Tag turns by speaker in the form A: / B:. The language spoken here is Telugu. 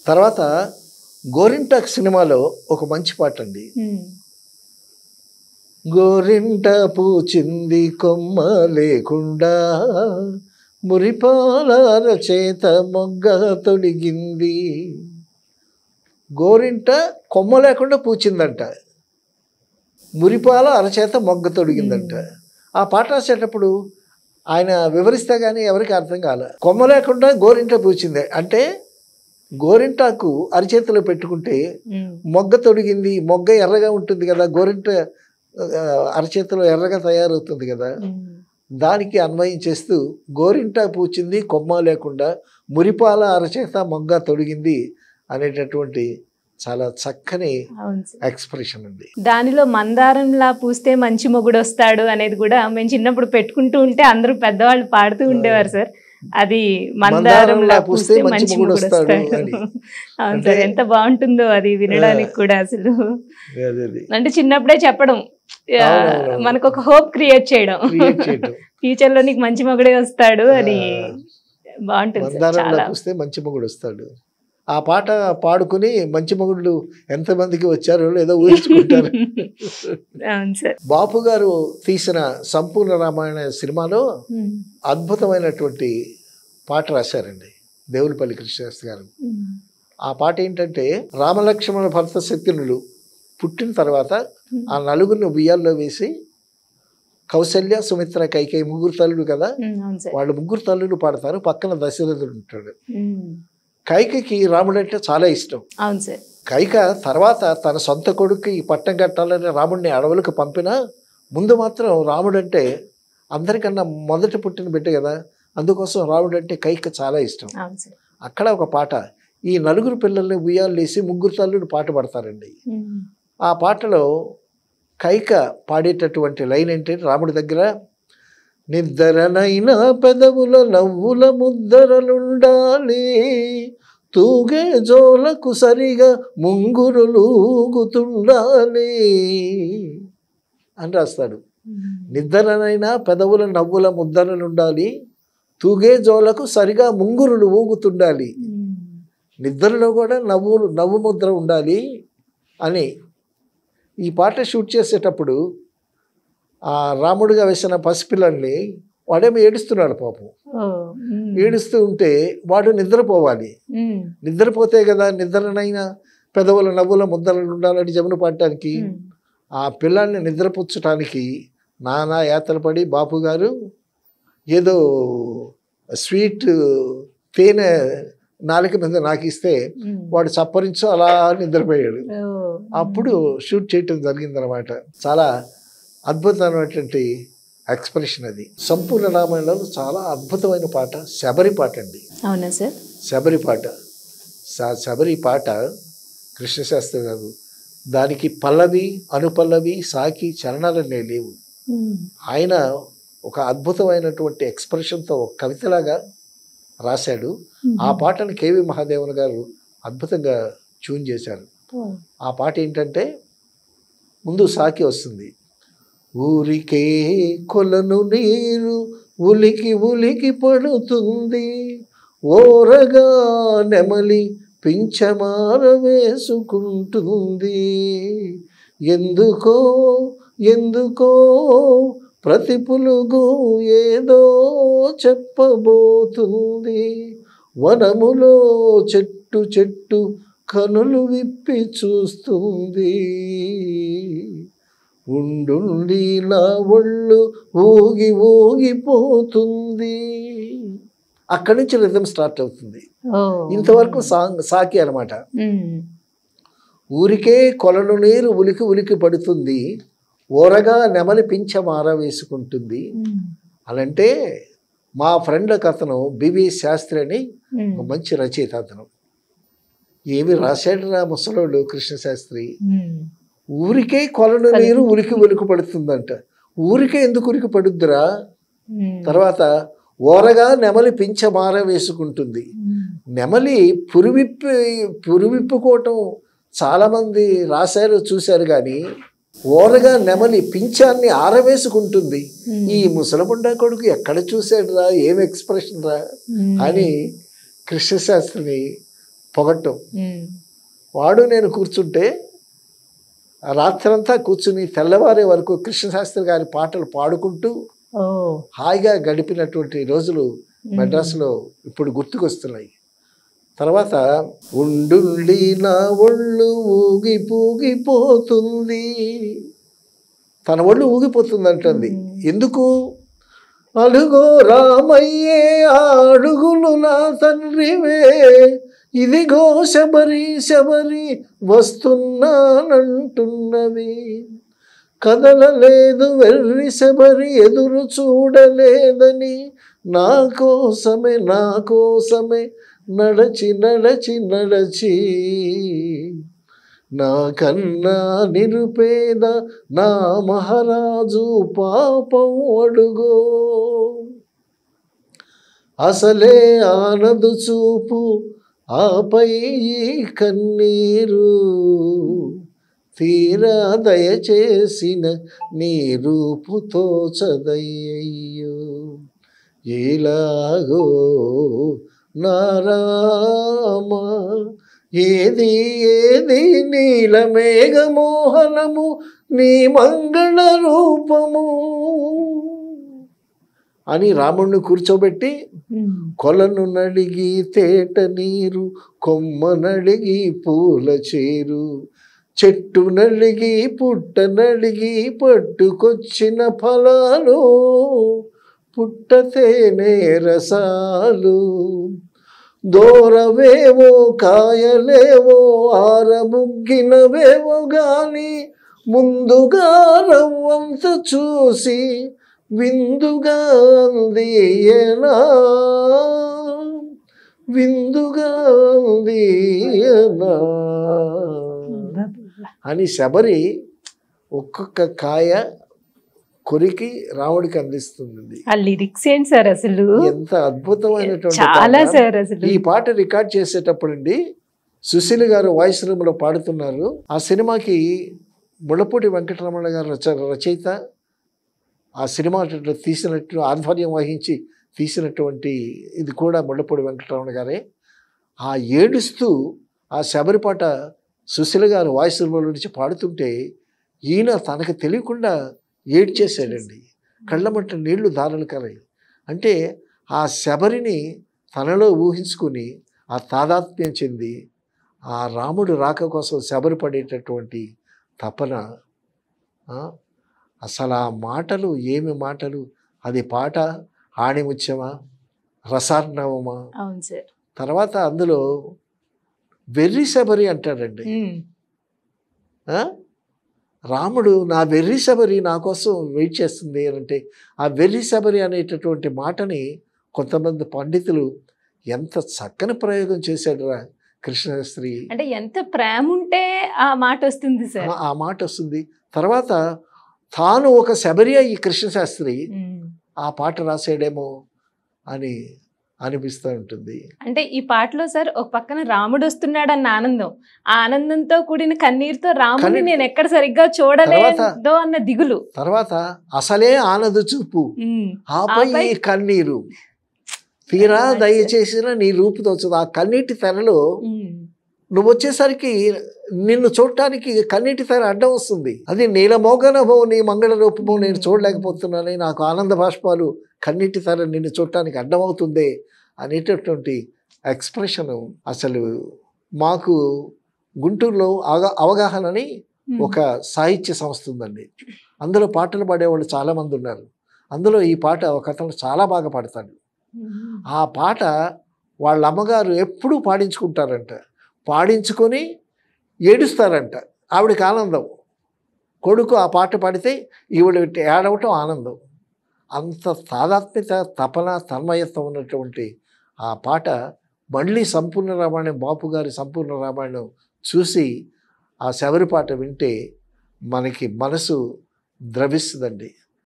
A: తర్వాత గోరింటాక్ సినిమాలో ఒక మంచి పాట అండి
B: ఉమ్.
A: గోరింట పూచింది కొమ్మ లేకుండా మురిపాల చేత మొగ్గ తొడిగింది గోరింట కొమ్మ లేకుండా పూచిందంట మురిపాల అరచేత మొగ్గ తొడిగిందంట ఆ పాట రాసేటప్పుడు ఆయన వివరిస్తే కానీ ఎవరికి అర్థం కాలే కొమ్మ లేకుండా గోరింట పూచింది అంటే గోరింటాకు అరచేతిలో పెట్టుకుంటే
B: ఉమ్.
A: మొగ్గ తొడిగింది మొగ్గ ఎర్రగా ఉంటుంది కదా గోరింట ఆ, అరచేతిలో ఎర్రగా తయారవుతుంది కదా
B: ఉమ్.
A: దానికి అన్వయం చేస్తూ గోరింట పూచింది కొమ్మ లేకుండా మురిపాల అరచేత మొగ్గ తొడిగింది అనేటటువంటి చాలా చక్కని
B: అవును సార్
A: ఎక్స్ప్రెషన్ ఉంది
B: దానిలో మందారంలా పూస్తే మంచి మొగుడు వస్తాడు అనేది కూడా మేము చిన్నప్పుడు పెట్టుకుంటూ ఉంటే అందరూ పెద్దవాళ్ళు పాడుతూ ఉండేవారు సార్ అది మందారంలా పూస్తే మంచి మొగుడు వస్తాడు
A: అని.
B: అవును సార్ ఎంత బాగుంటుందో అది వినడానికి కూడా అసలు
A: అదే అది.
B: అంటే చిన్నప్పుడే చెప్పడం ఆ,
A: అవునవును.
B: మనకు ఒక హోప్ క్రియేట్ చేయడం
A: Create చేయటం.
B: ఫ్యూచర్ లో నీకు మంచి మొగుడే వస్తాడు అని బాగుంటుంది సార్
A: మందారంలో
B: చాలా
A: పూస్తే మంచి మొగుడు వస్తాడు ఆ పాట పాడుకుని మంచి మొగుళ్ళు ఎంతమందికి వచ్చారో లేదో ఊహించుకుంటారు
B: అవును సార్
A: బాపు గారు తీసిన సంపూర్ణ రామాయణ సినిమాలో
B: ఉమ్.
A: అద్భుతమైనటువంటి పాట రాశారండి దేవులపల్లి కృష్ణశాస్త్రి గారు
B: ఉమ్.
A: ఆ పాట ఏంటంటే రామలక్ష్మణ భరత శత్రునులు పుట్టిన తర్వాత ఆ నలుగురిని ఉయ్యాల్లో వేసి కౌశల్య సుమిత్ర కైకేయి ముగ్గురు తల్లులు కదా
B: ఉమ్, అవును సార్
A: వాళ్ళు ముగ్గురు తల్లులు పాడతారు పక్కన దశరథుడు ఉంటాడు
B: ఉమ్.
A: కైకకి రాముడు అంటే చాలా ఇష్టం
B: అవును సార్
A: కైక తర్వాత తన సొంత కొడుక్కి ఈ పట్టం కట్టాలని రాముడిని అడవులకు పంపినా ముందు మాత్రం రాముడు అంటే అందరికన్నా మొదట పుట్టిన బిడ్డ కదా అందుకోసం రాముడు అంటే కైక చాలా ఇష్టం
B: అవును సార్
A: అక్కడ ఒక పాట ఈ నలుగురు పిల్లల్ని ఉయ్యాలేసి ముగ్గురు తల్లులు పాట పడతారండి
B: ఉమ్.
A: ఆ పాటలో కైక పాడేటటువంటి లైన్ ఏంటంటే రాముడి దగ్గర నిద్రనైనా పెదవుల నవ్వుల ముద్దరలుండాలి తూగే జోలకు సరిగా ముంగురులూగుతుండాలి అని రాస్తాడు
B: ఉమ్.
A: నిద్రనైనా పెదవుల నవ్వుల ముద్దరలుండాలి తూగే జోలకు సరిగా ముంగురులు ఊగుతుండాలి
B: ఉమ్.
A: నిద్రలో కూడా నవ్వులు నవ్వు ముద్ర ఉండాలి అని ఈ పాట షూట్ చేసేటప్పుడు ఆ రాముడిగా వేసిన పసిపిల్లల్ని వాడేమో ఏడుస్తున్నాడు పాపం
B: ఓ. ఉమ్.
A: ఏడుస్తూ ఉంటే వాడు నిద్రపోవాలి
B: ఉమ్.
A: నిద్రపోతే కదా నిద్రనైనా పెదవుల నవ్వుల ముద్దలు ఉండాలని జమున పాడటానికి
B: ఉమ్.
A: ఆ పిల్లాన్ని నిద్రపుచ్చటానికి నానా యాతలు పడి బాపు గారు ఏదో స్వీట్ తేనె నాలుక మీద నాకు ఇస్తే
B: ఉమ్.
A: వాడు చప్పరించు అలా నిద్రపోయాడు
B: ఓ.
A: అప్పుడు షూట్ చేయటం జరిగిందనమాట చాలా అద్భుతమైనటువంటి ఎక్స్ప్రెషన్ అది సంపూర్ణ రామాయణంలో చాలా అద్భుతమైన పాట శబరి పాట అండి
B: అవునా సార్
A: శబరి పాట స- శబరి పాట కృష్ణశాస్త్రి గారు దానికి పల్లవి అనుపల్లవి సాకి చరణాలనే లేవు
B: ఉమ్.
A: ఆయన ఒక అద్భుతమైనటువంటి ఎక్స్ప్రెషన్తో ఒక కవితలాగా రాశాడు ఆ పాటను కేవి మహాదేవన్ గారు అద్భుతంగా ట్యూన్ చేశారు
B: ఓ.
A: ఆ పాట ఏంటంటే ముందు సాకి వస్తుంది ఊరికే కొలను నీరు ఉలికి ఉలికి పడుతుంది ఓరగా నెమలి పింఛమార వేసుకుంటుంది ఎందుకో ఎందుకో ప్రతి పులుగు ఏదో చెప్పబోతుంది వనములో చెట్టు చెట్టు కనులు విప్పి చూస్తుంది ఉండుండి నా ఒళ్ళు ఊగి ఊగిపోతుంది అక్కడి నుంచి రిథం స్టార్ట్ అవుతుంది
B: ఓ.
A: ఇంతవరకు సాంగ్ సాకి అనమాట
B: ఉమ్.
A: ఊరికే కొలను నీరు ఉలికి ఉలికి పడుతుంది ఓరగా నెమలి పింఛ మార వేసుకుంటుంది
B: ఉమ్.
A: అలంటే మా ఫ్రెండ్ ఒక అతను బివి శాస్త్రి అని
B: ఉమ్.
A: ఒక మంచి రచయిత అతను ఏమి రాశాడు రా ముసలోడు కృష్ణశాస్త్రి
B: ఉమ్.
A: ఊరికే కొలను నీరు ఉలికి ఉలికి పడుతుందంట ఊరికే ఎందుకు ఉలికి పడుద్దిరా
B: ఉమ్.
A: తర్వాత ఓరగా నెమలి పింఛ మార వేసుకుంటుంది
B: ఉమ్.
A: నెమలి పురివిప్పి పురివిప్పుకోవటం చాలామంది రాశారు చూశారు కానీ ఓరగా నెమలి పింఛాన్ని ఆరవేసుకుంటుంది
B: ఉమ్.
A: ఈ ముసలముండా కొడుకు ఎక్కడ చూశాడు రా ఏం ఎక్స్ప్రెషన్ రా
B: ఉమ్.
A: అని కృష్ణశాస్త్రిని పొగట్టం
B: ఉమ్.
A: వాడు నేను కూర్చుంటే ఆ రాత్రంతా కూర్చుని తెల్లవారే వరకు కృష్ణశాస్త్రి గారి పాటలు పాడుకుంటూ
B: ఓ
A: హాయిగా గడిపినటువంటి రోజులు మెడ్రాస్లో ఇప్పుడు గుర్తుకొస్తున్నాయి తర్వాత ఉండుండి నా ఒళ్ళు ఊగి పూగిపోతుంది తన ఒళ్ళు ఊగిపోతుంది అంటుంది ఎందుకు అడుగో రామయ్యే ఆ అడుగులు నా తండ్రివే ఇదిగో శబరి శబరి వస్తున్నానంటున్నవి కదలలేదు వెర్రి శబరి ఎదురు చూడలేదని నా కోసమే నా కోసమే నడచి నడచి నడచి నా కన్నా నిరుపేద నా మహారాజు పాపం అడుగో అసలే ఆనదు చూపు ఆపై ఈ కన్నీరు తీరా దయచేసిన నీ రూపుతో చదయ్యో ఎలాగో నారామ ఏది ఏది నీల మేఘమోహనము నీ మంగళ రూపము అని రాముణ్ణి కూర్చోబెట్టి
B: ఉమ్.
A: కొలను నడిగి తేట నీరు కొమ్మ నడిగి పూల చేరు చెట్టు నడిగి పుట్ట నడిగి పట్టుకొచ్చిన ఫలాలు పుట్టతేనే రసాలు దూరవేవో కాయలేవో ఆరముగ్గినవేవో గాని ముందుగా రవ్వంత చూసి విందుగా అందియనా విందుగా అందియనా అని శబరి ఒక్కొక్క కాయ కొరికి రాముడికి అందిస్తుంది
B: ఆ లిరిక్స్ ఏంటి సార్ అసలు
A: ఎంత అద్భుతమైనటువంటి
B: చాలా
A: పాట.
B: సార్ అసలు
A: ఈ పాట రికార్డ్ చేసేటప్పుడు అండి సుశీల్ గారు వాయిస్ రూమ్లో పాడుతున్నారు ఆ సినిమాకి ముళ్ళపూడి వెంకటరమణ గారు రచ రచయిత ఆ సినిమా తీసినట్టు ఆధ్వర్యం వహించి తీసినటువంటి ఇది కూడా ముళ్ళపూడి వెంకటరమణ గారే ఆ ఏడుస్తూ ఆ శబరి పాట సుశీల గారు వాయిస్ రూమ్లో నుంచి పాడుతుంటే ఈయన తనకు తెలియకుండా ఏడ్చేశాడండి కళ్ళమంట నీళ్లు దారులు కరాయి అంటే ఆ శబరిని తనలో ఊహించుకుని ఆ తాదాత్మ్యం చెంది ఆ రాముడు రాక కోసం శబరి పడేటటువంటి తపన ఆ, అసలు ఆ మాటలు ఏమి మాటలు అది పాట ఆణిముత్యమా రసార్ణవమా
B: అవును సార్
A: తర్వాత అందులో వెర్రి శబరి అంటాడండి
B: ఉమ్.
A: ఆ? రాముడు నా వెర్రి శబరి నా కోసం వెయిట్ చేస్తుంది అని అంటే ఆ వెర్రి శబరి అనేటటువంటి మాటని కొంతమంది పండితులు ఎంత చక్కని ప్రయోగం చేశాడు రా కృష్ణశ్రీ
B: అంటే ఎంత ప్రేమ ఉంటే ఆ మాట వస్తుంది సార్
A: ఆ- ఆ మాట వస్తుంది తర్వాత తాను ఒక శబరి ఈ కృష్ణశాస్త్రి
B: ఉమ్.
A: ఆ పాట రాసాడేమో అని అనిపిస్తూ ఉంటుంది
B: అంటే ఈ పాటలో సార్ ఒక పక్కన రాముడు వస్తున్నాడు అన్న ఆనందం ఆ ఆనందంతో కూడిన కన్నీరుతో రాముడిని
A: కన్నీరు-
B: నేను ఎక్కడ సరిగ్గా చూడలేదో అన్న దిగులు
A: తర్వాత అసలే ఆనదు చూపు
B: ఉమ్.
A: ఆపై
B: ఆపై
A: ఈ కన్నీరు తీరా
B: Right, sir.
A: దయచేసిన నీ రూపుతో వచ్చుది ఆ కన్నీటి తెరలో
B: ఉమ్.
A: నువ్వు వచ్చేసరికి నిన్ను చూడటానికి కన్నీటి తెర అడ్డం వస్తుంది అది నీలమోగనభో నీ మంగళ రూపమో నేను చూడలేకపోతున్నానని నాకు ఆనంద బాష్పాలు కన్నీటి తెర నిన్ను చూడటానికి అడ్డం అవుతుందే అనేటటువంటి ఎక్స్ప్రెషన్ అసలు మాకు గుంటూరులో అవగా అవగాహనని
B: ఉమ్.
A: ఒక సాహిత్య సంస్థ ఉందండి అందులో పాటలు పాడేవాళ్ళు చాలామంది ఉన్నారు అందులో ఈ పాట ఒక అతను చాలా బాగా పాడతాడు
B: ఉమ్.
A: ఆ పాట వాళ్ళ అమ్మగారు ఎప్పుడూ పాడించుకుంటారంట పాడించుకొని ఏడుస్తారంట ఆవిడకి ఆనందం కొడుకు ఆ పాట పాడితే ఈవిడ ఏడవటం ఆనందం అంత తాదాత్మ్యత తపన తన్మయత్వం ఉన్నటువంటి ఆ పాట మళ్ళీ సంపూర్ణ రామాయణం బాపు గారి సంపూర్ణ రామాయణం చూసి ఆ శబరి పాట వింటే మనకి మనసు ద్రవిస్తుందండి